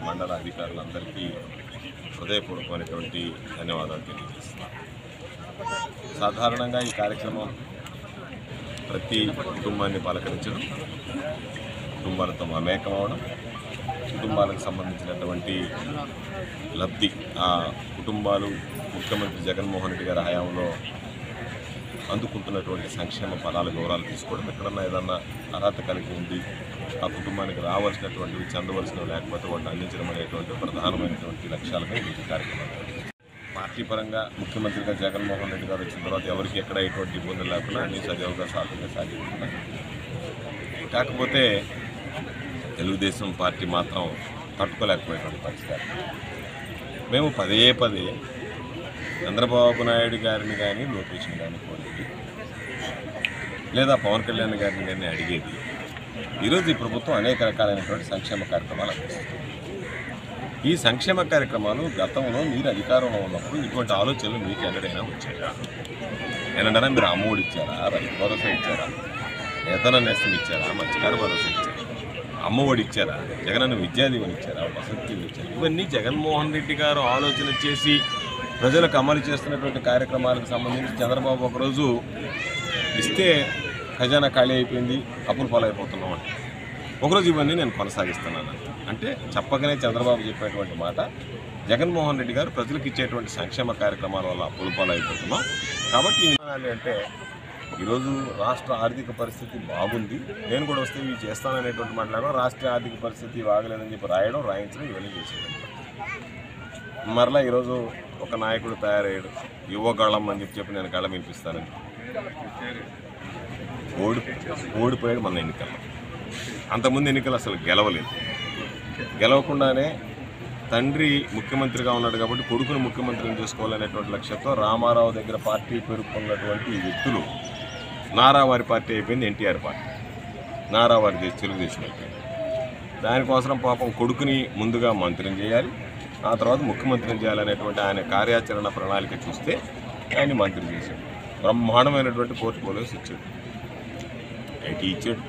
మండల అధికారులందరికీ హృదయపూర్వకమైనటువంటి ధన్యవాదాలు తెలియజేస్తున్నాను సాధారణంగా ఈ కార్యక్రమం ప్రతి కుటుంబాన్ని పలకరించడం కుటుంబాలతో మమేకం అవడం కుటుంబాలకు సంబంధించినటువంటి లబ్ధి ఆ కుటుంబాలు ముఖ్యమంత్రి జగన్మోహన్ రెడ్డి గారి హయాంలో అందుకుంటున్నటువంటి సంక్షేమ పదాల వివరాలు తీసుకోవడం ఎక్కడన్నా ఏదన్నా అర్హత కలిగి ఉంది ఆ కుటుంబానికి రావాల్సినటువంటివి చెందవలసినవి లేకపోతే వాటిని అందించడం అనేటువంటి ప్రధానమైనటువంటి లక్ష్యాలుగా ఈ కార్యక్రమం పార్టీ పరంగా ముఖ్యమంత్రిగా జగన్మోహన్ రెడ్డి గారు వచ్చిన తర్వాత ఎవరికి ఎక్కడ ఎటువంటి ఇబ్బందులు లేకుండా అన్ని సజావుగా సాధ్యంగా సాగిస్తున్నాయి కాకపోతే తెలుగుదేశం పార్టీ మాత్రం తట్టుకోలేకపోయేటువంటి పరిస్థితి మేము పదే పదే చంద్రబాబు నాయుడు గారిని కానీ లోకేష్ని కానీ కోరేది లేదా పవన్ కళ్యాణ్ గారిని కానీ అడిగేది ఈరోజు ఈ ప్రభుత్వం అనేక రకాలైనటువంటి సంక్షేమ కార్యక్రమాలు అందిస్తుంది ఈ సంక్షేమ కార్యక్రమాలు గతంలో మీరు అధికారంలో ఉన్నప్పుడు ఇటువంటి ఆలోచనలు మీకు ఎన్నడైనా వచ్చాయా ఎన్నడైనా మీరు అమ్మఒడి ఇచ్చారా రైతు భరోసా ఇచ్చారా వేతన నేస్తం ఇచ్చారా మత్స్యకార భరోసా ఇచ్చారా అమ్మఒడి ఇచ్చారా జగనన్న విద్యాదీవని ఇచ్చారా వసతి ఇచ్చారా ఇవన్నీ జగన్మోహన్ రెడ్డి గారు ఆలోచన చేసి ప్రజలకు అమలు చేస్తున్నటువంటి కార్యక్రమాలకు సంబంధించి చంద్రబాబు ఒకరోజు ఇస్తే ఖజానా ఖాళీ అయిపోయింది అప్పులు పాలైపోతున్నాం అంటే ఒకరోజు ఇవన్నీ నేను కొనసాగిస్తున్నాను అంటే చెప్పగానే చంద్రబాబు చెప్పేటువంటి మాట జగన్మోహన్ రెడ్డి గారు ప్రజలకు ఇచ్చేటువంటి సంక్షేమ కార్యక్రమాల వల్ల అప్పులు పాలైపోతున్నాం కాబట్టి ఈ విధానాలు అంటే ఈరోజు రాష్ట్ర ఆర్థిక పరిస్థితి బాగుంది నేను కూడా వస్తే ఇవి చేస్తాననేటువంటి మాట్లాడడం రాష్ట్ర ఆర్థిక పరిస్థితి బాగలేదని చెప్పి రాయడం రాయించడం ఇవన్నీ చేసేది మరలా ఈరోజు ఒక నాయకుడు తయారయ్యాడు యువ గళం అని చెప్పి చెప్పి నేను గళం వినిపిస్తానని ఓడి ఓడిపోయాడు మన ఎన్నికల్లో అంతకుముందు ఎన్నికలు అసలు గెలవలేదు గెలవకుండానే తండ్రి ముఖ్యమంత్రిగా ఉన్నాడు కాబట్టి కొడుకును ముఖ్యమంత్రిని చేసుకోవాలనేటువంటి లక్ష్యంతో రామారావు దగ్గర పార్టీ పేర్కొన్నటువంటి ఈ వ్యక్తులు నారావారి పార్టీ అయిపోయింది ఎన్టీఆర్ పార్టీ నారావారి దేశ తెలుగుదేశం అయిపోయింది దానికోసం పాపం కొడుకుని ముందుగా మంత్రిని చేయాలి ఆ తర్వాత ముఖ్యమంత్రిని చేయాలనేటువంటి ఆయన కార్యాచరణ ప్రణాళిక చూస్తే ఆయన మంత్రి చేశాడు బ్రహ్మాండమైనటువంటి పోర్ట్ఫోలియోస్ ఇచ్చాడు ఐటీ ఇచ్చాడు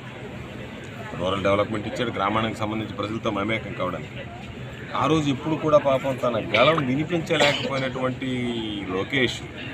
రూరల్ డెవలప్మెంట్ ఇచ్చాడు గ్రామానికి సంబంధించి ప్రజలతో మమేకం కావడానికి ఆ రోజు ఇప్పుడు కూడా పాపం తన గలం వినిపించలేకపోయినటువంటి లోకేష్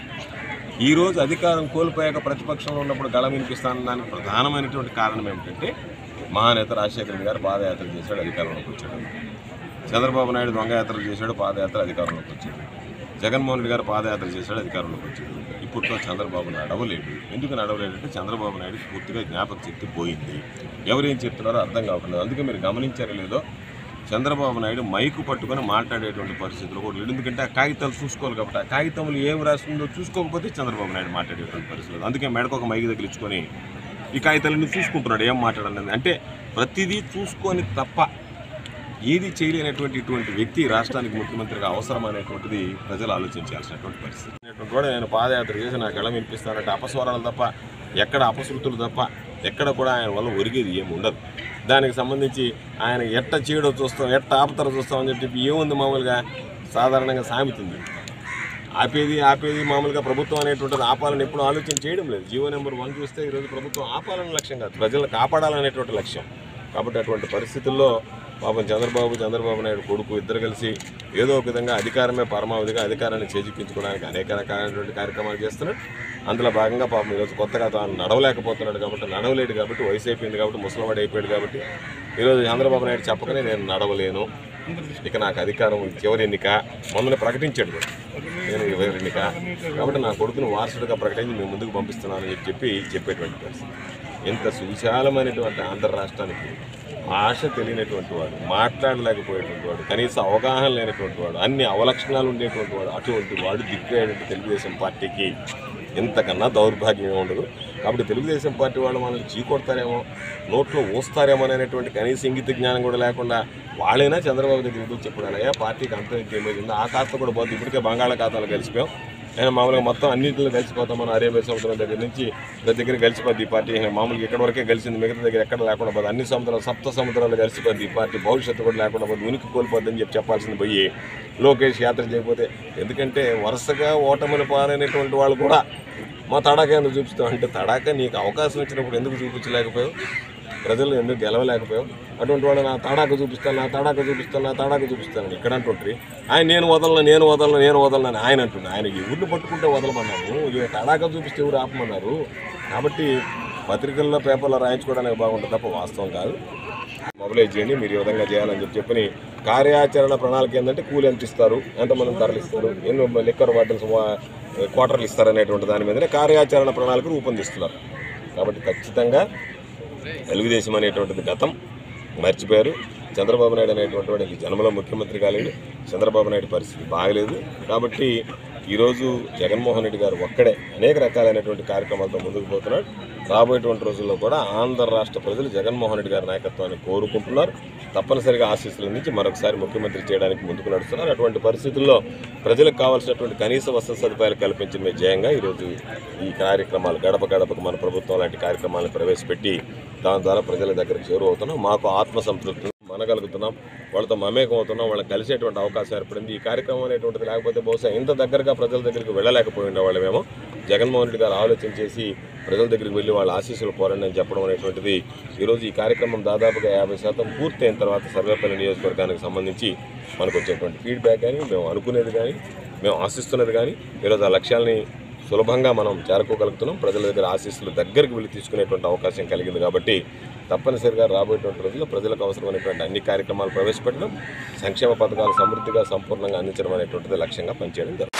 ఈ రోజు అధికారం కోల్పోయాక ప్రతిపక్షంలో ఉన్నప్పుడు గళం వినిపిస్తానన్న దానికి ప్రధానమైనటువంటి కారణం ఏమిటంటే మహానేత రాజశేఖర రెడ్డి గారు పాదయాత్ర చేశాడు అధికారంలోకి వచ్చాడు చంద్రబాబు నాయుడు దొంగయాత్ర చేశాడు పాదయాత్ర అధికారంలోకి వచ్చాడు జగన్మోహన్ రెడ్డి గారు పాదయాత్ర చేశాడు అధికారంలోకి వచ్చాడు ఇప్పట్లో చంద్రబాబు నడవలేడు ఎందుకు నడవలేడంటే చంద్రబాబు నాయుడు పూర్తిగా జ్ఞాపక శక్తి పోయింది ఎవరేం చెప్తున్నారో అర్థం కావట్లేదు అందుకే మీరు గమనించారో లేదో చంద్రబాబు నాయుడు మైకు పట్టుకొని మాట్లాడేటువంటి పరిస్థితులు కూడా లేడు ఎందుకంటే ఆ కాగితాలు చూసుకోవాలి కాబట్టి ఆ కాగితంలో ఏం రాస్తుందో చూసుకోకపోతే చంద్రబాబు నాయుడు మాట్లాడేటువంటి పరిస్థితులు అందుకే మెడకు ఒక మైకి తగిలించుకొని ఈ కాగితాలన్నీ చూసుకుంటున్నాడు ఏం మాట్లాడాలని అంటే ప్రతిదీ చూసుకొని తప్ప ఏది చేయలేనటువంటి ఇటువంటి వ్యక్తి రాష్ట్రానికి ముఖ్యమంత్రిగా అవసరం అనేటువంటిది ప్రజలు ఆలోచించాల్సినటువంటి పరిస్థితి అనేటువంటి కూడా నేను పాదయాత్ర చేసి నాకు ఎలా వినిపిస్తానంటే అపస్వరాలు తప్ప ఎక్కడ అపశృతులు తప్ప ఎక్కడ కూడా ఆయన వల్ల ఒరిగేది ఏమి ఉండదు దానికి సంబంధించి ఆయన ఎట్ట చేయడో చూస్తాం ఎట్ట ఆపుతారో చూస్తాం అని చెప్పి ఏముంది మామూలుగా సాధారణంగా సామెతుంది ఆపేది ఆపేది మామూలుగా ప్రభుత్వం అనేటువంటిది ఆపాలని ఎప్పుడు ఆలోచన చేయడం లేదు జీవో నెంబర్ వన్ చూస్తే ఈరోజు ప్రభుత్వం ఆపాలని లక్ష్యం కాదు ప్రజలను కాపాడాలనేటువంటి లక్ష్యం కాబట్టి అటువంటి పరిస్థితుల్లో పాపం చంద్రబాబు చంద్రబాబు నాయుడు కొడుకు ఇద్దరు కలిసి ఏదో ఒక విధంగా అధికారమే పరమావధిగా అధికారాన్ని చేజిక్కించుకోవడానికి అనేక రకాలైనటువంటి కార్యక్రమాలు చేస్తున్నాడు అందులో భాగంగా పాపం ఈరోజు కొత్తగా తాను నడవలేకపోతున్నాడు కాబట్టి నడవలేడు కాబట్టి వయసు అయిపోయింది కాబట్టి ముసలివాడు అయిపోయాడు కాబట్టి ఈరోజు చంద్రబాబు నాయుడు చెప్పకనే నేను నడవలేను ఇక నాకు అధికారం చివరి ఎన్నిక మొన్న ప్రకటించాడు కూడా నేను చివరి ఎన్నిక కాబట్టి నా కొడుకును వారసుడిగా ప్రకటించి మేము ముందుకు పంపిస్తున్నానని చెప్పి చెప్పి చెప్పేటువంటి పరిస్థితి ఇంత సువిశాలమైనటువంటి ఆంధ్ర రాష్ట్రానికి భాష తెలియనటువంటి వాడు మాట్లాడలేకపోయేటువంటి వాడు కనీస అవగాహన లేనటువంటి వాడు అన్ని అవలక్షణాలు ఉండేటువంటి వాడు అటువంటి వాడు దిగ్గైనటువంటి తెలుగుదేశం పార్టీకి ఇంతకన్నా దౌర్భాగ్యం ఏమి ఉండదు కాబట్టి తెలుగుదేశం పార్టీ వాళ్ళు మనల్ని చీకొడతారేమో నోట్లో ఊస్తారేమో అనేటువంటి కనీస ఇంగిత జ్ఞానం కూడా లేకుండా వాళ్ళైనా చంద్రబాబు దగ్గర ఎదురు చెప్పాడు అయ్యా పార్టీకి అంత ఇంకేమేది ఉందో ఆ ఖాతా కూడా పోతుంది ఇప్పటికే బంగాళాఖాతాలు కలిసిపోయాం నేను మామూలుగా మొత్తం అన్నింటిలో కలిసిపోతాం మనం అరేబియా సముద్రం దగ్గర నుంచి ప్రతి దగ్గర కలిసిపోద్ది ఈ పార్టీ ఇంకా మామూలుగా ఇక్కడ వరకే కలిసింది మిగతా దగ్గర ఎక్కడ లేకుండా పోదు అన్ని సముద్రాలు సప్త సముద్రాలు కలిసిపోద్ది ఈ పార్టీ భవిష్యత్తు కూడా లేకుండా పోదు ఉనికి కోల్పోద్దని చెప్పి చెప్పాల్సింది పోయి లోకేష్ యాత్ర చేయకపోతే ఎందుకంటే వరుసగా ఓటమిని పాలైనటువంటి వాళ్ళు కూడా మా తడాక ఎందుకు చూపిస్తావు అంటే తడాక నీకు అవకాశం ఇచ్చినప్పుడు ఎందుకు చూపించలేకపోయావు ప్రజలు ఎందుకు గెలవలేకపోయాం అటువంటి వాడు నా తాడాక చూపిస్తాను నా తాడాక చూపిస్తాను నా తాడాక చూపిస్తాను ఇక్కడ అంటుంటారు ఆయన నేను వదలను నేను వదలను నేను వదలను అని ఆయన అంటున్నాను ఆయన ఎవరిని పట్టుకుంటే వదలమన్నాము ఇక తాడాక చూపిస్తే ఎవరు ఆపమన్నారు కాబట్టి పత్రికల్లో పేపర్లో రాయించుకోవడానికి బాగుంటుంది తప్ప వాస్తవం కాదు మొబిలైజ్ చేయండి మీరు ఈ విధంగా చేయాలని చెప్పి చెప్పని కార్యాచరణ ప్రణాళిక ఏంటంటే కూలి ఎంత ఇస్తారు ఎంతమంది తరలిస్తారు ఎన్ని లిక్కర్ బాటిల్స్ క్వార్టర్లు ఇస్తారు అనేటువంటి దాని మీదనే కార్యాచరణ ప్రణాళిక రూపొందిస్తున్నారు కాబట్టి ఖచ్చితంగా తెలుగుదేశం అనేటువంటిది గతం మర్చిపోయారు చంద్రబాబు నాయుడు అనేటువంటి వాడికి జన్మలో ముఖ్యమంత్రి కాలేడు చంద్రబాబు నాయుడు పరిస్థితి బాగలేదు కాబట్టి ఈరోజు జగన్మోహన్ రెడ్డి గారు ఒక్కడే అనేక రకాలైనటువంటి కార్యక్రమాలతో ముందుకు పోతున్నాడు రాబోయేటువంటి రోజుల్లో కూడా ఆంధ్ర రాష్ట్ర ప్రజలు జగన్మోహన్ రెడ్డి గారి నాయకత్వాన్ని కోరుకుంటున్నారు తప్పనిసరిగా ఆశీస్సుల నుంచి మరొకసారి ముఖ్యమంత్రి చేయడానికి ముందుకు నడుస్తున్నారు అటువంటి పరిస్థితుల్లో ప్రజలకు కావాల్సినటువంటి కనీస వసతి సదుపాయాలు కల్పించడమే జయంగా ఈరోజు ఈ కార్యక్రమాలు గడప గడపకు మన ప్రభుత్వం లాంటి కార్యక్రమాలను ప్రవేశపెట్టి దాని ద్వారా ప్రజల దగ్గరకు చేరువవుతున్నాం మాకు ఆత్మసంతృప్తి మనగలుగుతున్నాం వాళ్ళతో మమేకం అవుతున్నాం వాళ్ళని కలిసేటువంటి అవకాశం ఏర్పడింది ఈ కార్యక్రమం అనేటువంటిది లేకపోతే బహుశా ఇంత దగ్గరగా ప్రజల దగ్గరికి వెళ్ళలేకపోయి ఉండేవాళ్ళమేమో జగన్మోహన్ రెడ్డి గారు ఆలోచన చేసి ప్రజల దగ్గరికి వెళ్ళి వాళ్ళ ఆశీస్సులు కోరండి అని చెప్పడం అనేటువంటిది ఈరోజు ఈ కార్యక్రమం దాదాపుగా యాభై శాతం పూర్తయిన తర్వాత సర్వేపల్లి నియోజకవర్గానికి సంబంధించి మనకు వచ్చేటువంటి ఫీడ్బ్యాక్ కానీ మేము అనుకునేది కానీ మేము ఆశిస్తున్నది కానీ ఈరోజు ఆ లక్ష్యాలని సులభంగా మనం చేరుకోగలుగుతున్నాం ప్రజల దగ్గర ఆశీస్సులు దగ్గరికి వెళ్ళి తీసుకునేటువంటి అవకాశం కలిగింది కాబట్టి తప్పనిసరిగా రాబోయేటువంటి రోజుల్లో ప్రజలకు అవసరమైనటువంటి అన్ని కార్యక్రమాలు ప్రవేశపెట్టడం సంక్షేమ పథకాలు సమృద్ధిగా సంపూర్ణంగా అందించడం అనేటువంటిది లక్ష్యంగా పనిచేయడం జరుగుతుంది